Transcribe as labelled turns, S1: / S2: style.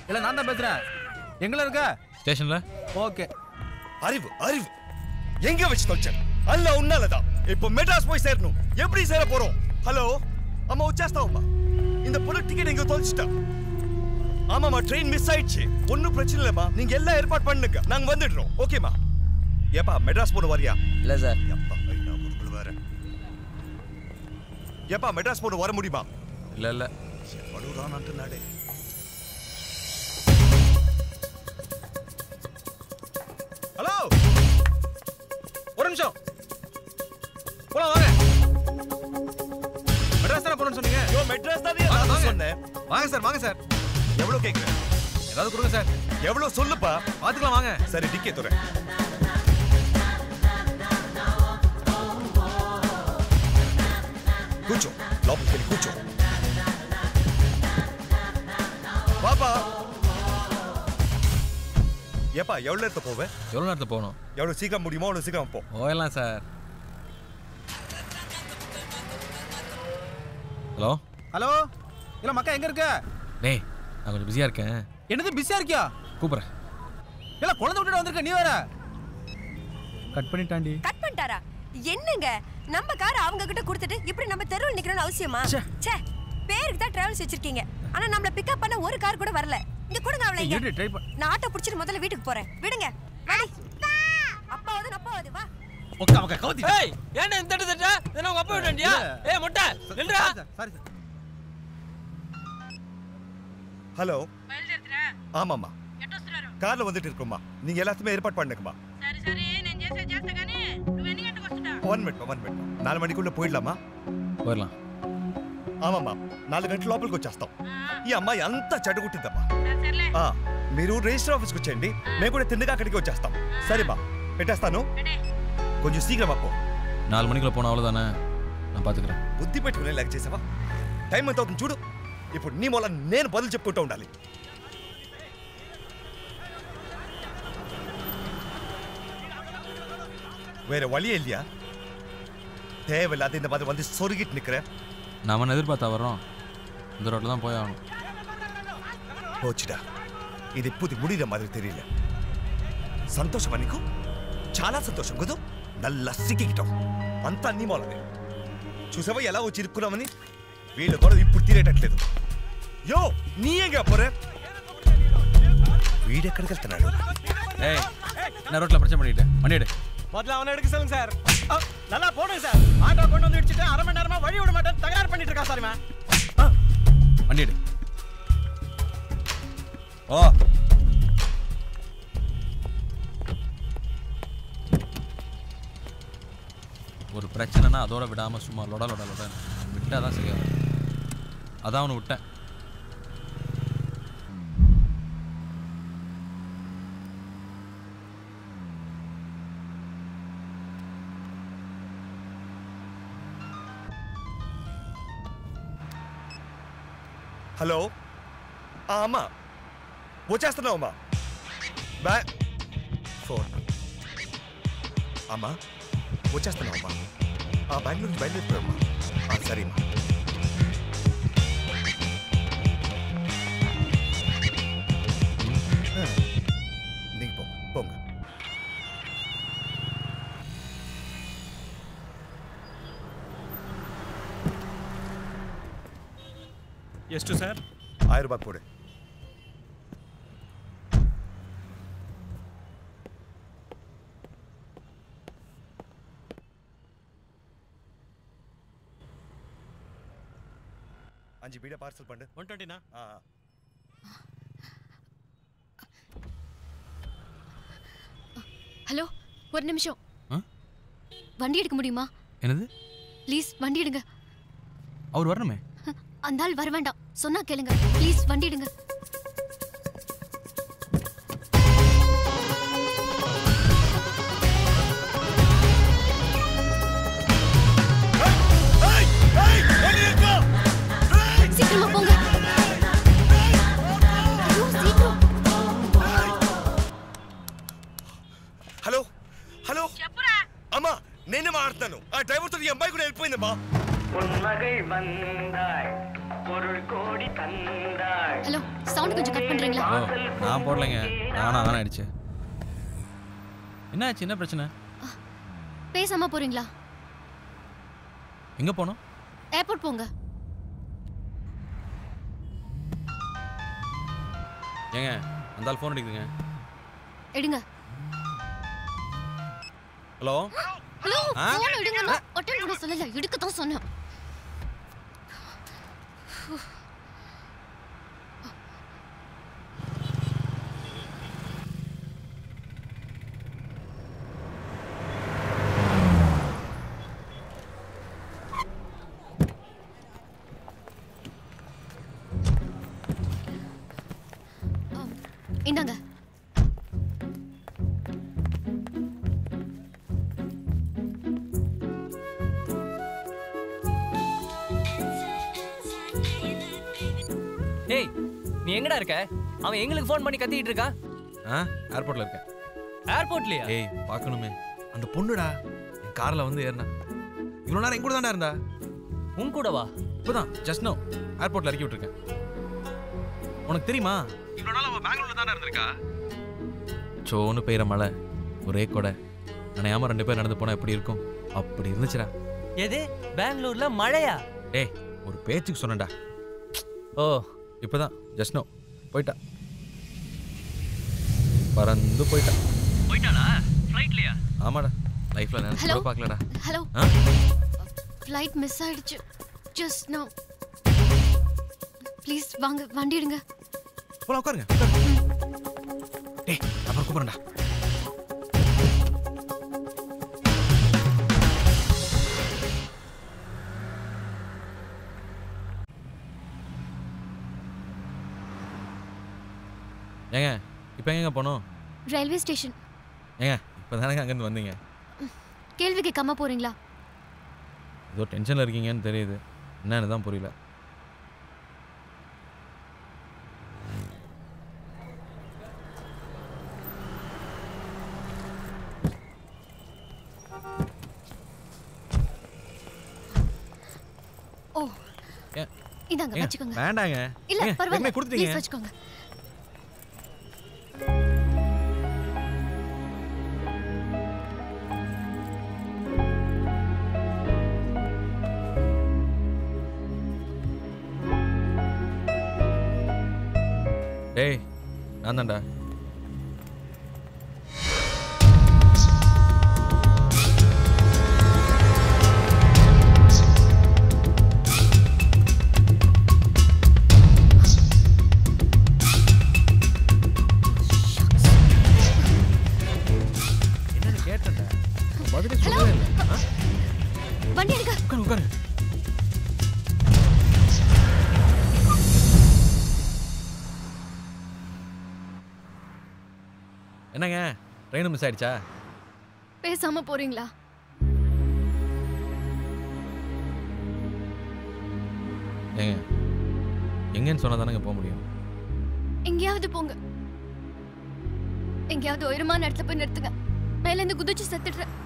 S1: இல்ல நான் தான் பேசுறேன் எங்கள இருக்க
S2: ஸ்டேஷன்ல
S1: ஓகே
S3: அறிவு அறிவு எங்க வச்சு தொலைச்சேன் அல்ல உன்னாலதான் இப்போ மெட்ராஸ் போய் சேரணும் எப்படி சேர போறோம் ஹலோ அம்மா உச்சாஸ்தாவம்மா இந்த பொண்ணு டிக்கெட் எங்க தொலைச்சிட்டா ஆமாமா ட்ரெயின் மிஸ் ஆயிடுச்சு ஒன்றும் பிரச்சனை இல்லைம்மா நீங்க எல்லாம் ஏற்பாடு பண்ணுங்க நாங்க வந்துடுறோம் ஓகேம்மா ஏப்பா மெட்ராஸ் போன வரியா
S4: இல்ல சார்
S3: எப்பா ஐ, நான் ஊருக்குள்ள வரேன் ஏப்பா மெட்ராஸ் போன வர முடியுமா
S2: இல்ல இல்ல
S3: படுறான்ட்டு நாடே
S1: ஹலோ ஒரு நிமிஷம் போலாம் வாங்க மெட்ராஸ் தானே போகணும்னு சொன்னீங்க
S3: யோ மெட்ராஸ் தான்
S1: வாங்க, வாங்க.
S3: சொன்னேன்
S1: வாங்க சார் வாங்க சார்
S3: எவ்வளவு கேக்குறேன்
S1: ஏதாவது கொடுங்க சார்
S3: எவ்வளவு சொல்லுப்பா
S1: பாத்துக்கலாம் வாங்க
S3: சரி டிக்கெட் தரேன் కూర్చో లోపలికి వెళ్ళి కూర్చో பாப்பா ஏப்பா எவ்வளவு நேரத்தை போவேன்
S2: எவ்வளோ நேரத்தை போகணும்
S3: எவ்வளவு சீக்கிரம் முடியுமோ அவ்வளவு சீக்கிரம் போ
S2: போயிடலாம் சார் ஹலோ
S1: ஹலோ இல்ல மக்கா எங்க இருக்க
S2: டேய் நான் கொஞ்சம் பிஸியாக இருக்கேன்
S1: என்னது பிஸியா இருக்கியா
S2: கூப்பிட்றேன்
S1: இல்ல குழந்தை விட்டுட்டு வந்திருக்க நீ வேற கட் பண்ணிட்டாண்டி
S5: கட் பண்ணிட்டாரா என்னங்க நம்ம கார் அவங்க கிட்ட கொடுத்துட்டு இப்படி நம்ம தெருவில் நிக்கணும்னு அவசியமா
S1: ச்சே.
S5: ச்சே பேருக்கு தான் டிராவல்ஸ் வச்சிருக்கீங்க ஆனா நம்மள பிக்கப் பண்ண ஒரு கார் கூட வரல இங்க கொடுங்க அவளை இங்க.
S1: ட்ரை பண்ண
S5: நான் ஆட்டோ புடிச்சிட்டு முதல்ல வீட்டுக்கு போறேன் விடுங்க வாடி அப்பாவது அப்பாவது வா
S1: ஓகே ஓகே கவுத்தி
S4: ஏய் ஏன்டா இந்த தட்டு தட்டா இதெல்லாம் உங்க அப்பா விட்டு
S1: இல்ல.
S4: ஏய் முட்டை நில்றா
S1: சாரி சார்
S3: ஹலோ ஆமாம்மா కార్లో வந்துட்டு இருக்கோம்மா நீங்க எல்லாத்துமே ஏற்பாடு பண்ணுங்கம்மா వన్ మినిట్ వన్ మినిట్ నాలుగు మణికుள்ள పోయిడలామా
S2: போயிடலாம்
S3: ఆమమ్మా నాలుగు గంటల లోపలికి వచ్చేస్తాం ఈ అమ్మాయి అంతా చెడగొట్టిందమ్మా ఆ, మీరు రిజిస్టర్ ఆఫీస్కి వచ్చేయండి మేము కూడా తిన్నగా అక్కడికి వచ్చేస్తాం సరే బా పెట్టేస్తాను కొంచెం శీఘ్రం అప్పు
S2: நாலு மணிக்குள்ள போனால் அவ்வளோதானே நான் பார்த்துக்கிறேன்
S3: బుద్ధి పెట్టుకునే లాగా చేసావా టైం ఎంత అవుతుంది చూడు ఇప్పుడు నీ మూల నేను బదులు చెప్పుకుంటూ ఉండాలి வேற வழியே இல்லையா தேவையில்லாத இந்த மாதிரி வந்து சொருகிட்டு நிக்கிறேன்
S2: நம்ம எதிர்பார்த்தா வர்றோம் இந்த ரோட்டில் தான் போய் ஆகணும்
S3: పోచిడా ఇది ఇప్పుడు ముడిన మాదిరి తెలియలే సంతోషమా నీకు చాలా సంతోషం కదూ నల్ల సిక్కిటం అంతా నీ మూలమే చూసావా ఎలా వచ్చి ఇరుక్కున్నామని వీళ్ళు కూడా ఇప్పుడు తీరేటట్లేదు యో నీ ఏంగా పోరే వీడెక్కడికి వెళ్తున్నాడు
S2: ஏய் நான் ரோட்டில் பிரச்சனை பண்ணிட்டேன் பண்ணிவிடு
S6: முதல்ல அவனை எடுக்க சொல்லுங்க சார் அ, நல்லா போடுங்க சார் ஆட்டோ கொண்டு வந்து இடிச்சிட்டு அரை மணி நேரமா வழி விட மாட்டேன் தகராறு பண்ணிட்டு இருக்கா சார் இவன்
S2: பண்ணிவிடு ஓ ஒரு பிரச்சனைனா அதோட விடாம சும்மா லொட லொட லொட விட்டா தான் சரியா வரும். அதான் அவனை விட்டேன்
S3: హలో ఆ, అమ్మా వచ్చేస్తున్నావు అమ్మా బ్యా ఫోన్ అమ్మా వచ్చేస్తున్నావు అమ్మా ఆ బెంగళూరు నుంచి బయలుదేరిపోయామ్మా ఆ, సరే అమ్మా ஆ, நீங்க போங்க போங்க
S6: ಎಷ್ಟು ಸರ್
S3: ஆயிரம் ரூபாய் போடு அஞ்சு பீடா பார்சல் பண்ணு
S6: ஒன் டுவெண்ட்டினா
S3: ஆ ஆ.
S7: ஹலோ ஒரு நிமிஷம்
S2: ஆ?
S7: வண்டி எடுக்க முடியுமா
S2: என்னது
S7: ப்ளீஸ் வண்டி எடுங்க
S2: அவர் வரணுமே
S7: அந்த ஆள் வர வேண்டாம் சொன்னா கேளுங்க ப்ளீஸ் வண்டி எடுங்க
S3: ஏய், ஏய், வண்டி நிறுத்து! ஏய்!
S7: சீக்கிரமா போங்க ஐயோ, சீக்கிரம்
S3: హలో హలో అమ్మా నేనే మాట్లాడుతాను ఆ డ్రైవర్తో ఈ అమ్మాయి కూడా వెళ్ళిపోయిందమ్మా
S8: உன்மகள் வந்தாள் பொருள் கோடி தந்தாள்
S7: ஹலோ சவுண்ட் கொஞ்சம் கட் பண்றீங்களா
S2: ஓ நான் போடலைங்க நானா ஆன் ஆயிடுச்சு என்ன ஆச்சு என்ன பிரச்சனை
S7: பேசாம போறீங்களா
S2: எங்கே போனோம்
S7: ஏர்போர்ட் போங்க
S2: ஏங்க அந்த ஆள் ஃபோன் அடிக்குதுங்க
S7: எடுங்க
S2: ஹலோ
S7: ஹலோ
S2: ஆ?
S7: போன் எடுங்க அட்டன் பண்ண சொல்லல எடுக்க தான் சொன்னேன் ஆ, இந்தாங்க
S4: டேய் நீ எங்கடா இருக்க அவன் எங்களுக்கு ஃபோன் பண்ணி கத்திட்டு இருக்கான்
S2: ஆ ஏர்போர்ட்டில் இருக்கேன்
S4: ஏர்போர்ட்லயா
S2: ஏய் பார்க்கணுமே அந்த பொண்ணுடா என் காரில் வந்து ஏறினா இவ்வளோ நேரம் எங்க கூட தான்டா இருந்தா
S4: உன் கூட வா
S2: இப்போதான் ஜஸ்ட் நோ ஏர்போர்ட்டில் இறக்கி விட்டுருக்கேன் உனக்கு தெரியுமா இவ்வளோ நாள் அவள் பெங்களூர்ல தானே இருந்திருக்கா சோன்னு பெய்கிற மழை ஒரே கொடை நனையாம ரெண்டு பேர் நடந்து போனால் எப்படி இருக்கும் அப்படி இருந்துச்சுடா
S4: எது பெங்களூர்ல மழையா
S2: டேய் ஒரு பேச்சுக்கு சொன்னேன்டா
S4: ஓ
S2: இப்போதான் ஜஸ்ட் நோ போயிட்டா பறந்து போயிட்டா
S4: போயிட்டானா ஃப்ளைட்லயா
S2: ஆமாடா லைஃப்பில் நினச்சி
S7: Hello?
S2: கூட பார்க்கலடா
S7: ஹலோ
S2: ஆ
S7: ஃப்ளைட் மிஸ் ஆயிடுச்சு ஜஸ்ட் நோ ப்ளீஸ் வாங்க வண்டி எடுங்க
S2: போலாம் உட்காருங்க உட்காருங்க. டேய் அப்புறம் கூப்பிடுறேன்டா ஏங்க இப்போ எங்கங்க போனோம்
S7: ரயில்வே ஸ்டேஷன்
S2: ஏங்க இப்போ தானங்க அங்கேருந்து வந்தீங்க
S7: கேள்வி கேட்காம போறீங்களா
S2: ஏதோ டென்ஷனில் இருக்கீங்கன்னு தெரியுது என்னன்னு தான் புரியல
S7: ஓ
S2: ஏன்
S7: இந்தாங்க
S2: ஏங்க,
S7: வச்சுக்கோங்க
S2: வேண்டாங்க
S7: இல்ல
S2: ஏங்க,
S7: பரவாயில்ல
S2: ஏற்கனவே கொடுத்துட்டீங்க
S7: ப்ளீஸ் வச்சுக்கோங்க
S2: டேய் நான் தான்டா என்னன்னு கேட்டேன்டா பதிலே சொல்லவே இல்லை ஆ?
S7: வண்டி எடுங்க
S2: உட்காரு உட்காரு என்னங்க ட்ரெயின் மிஸ் ஆயிடுச்சா
S7: பேசாம போறீங்களா
S2: ஏங்க எங்கன்னு சொன்னா தானங்க போக முடியும்
S7: எங்கேயாவது போங்க எங்கேயாவது உயரமான இடத்துல போய் நிறுத்துங்க மேல இருந்து குதிச்சு செத்துடுறேன்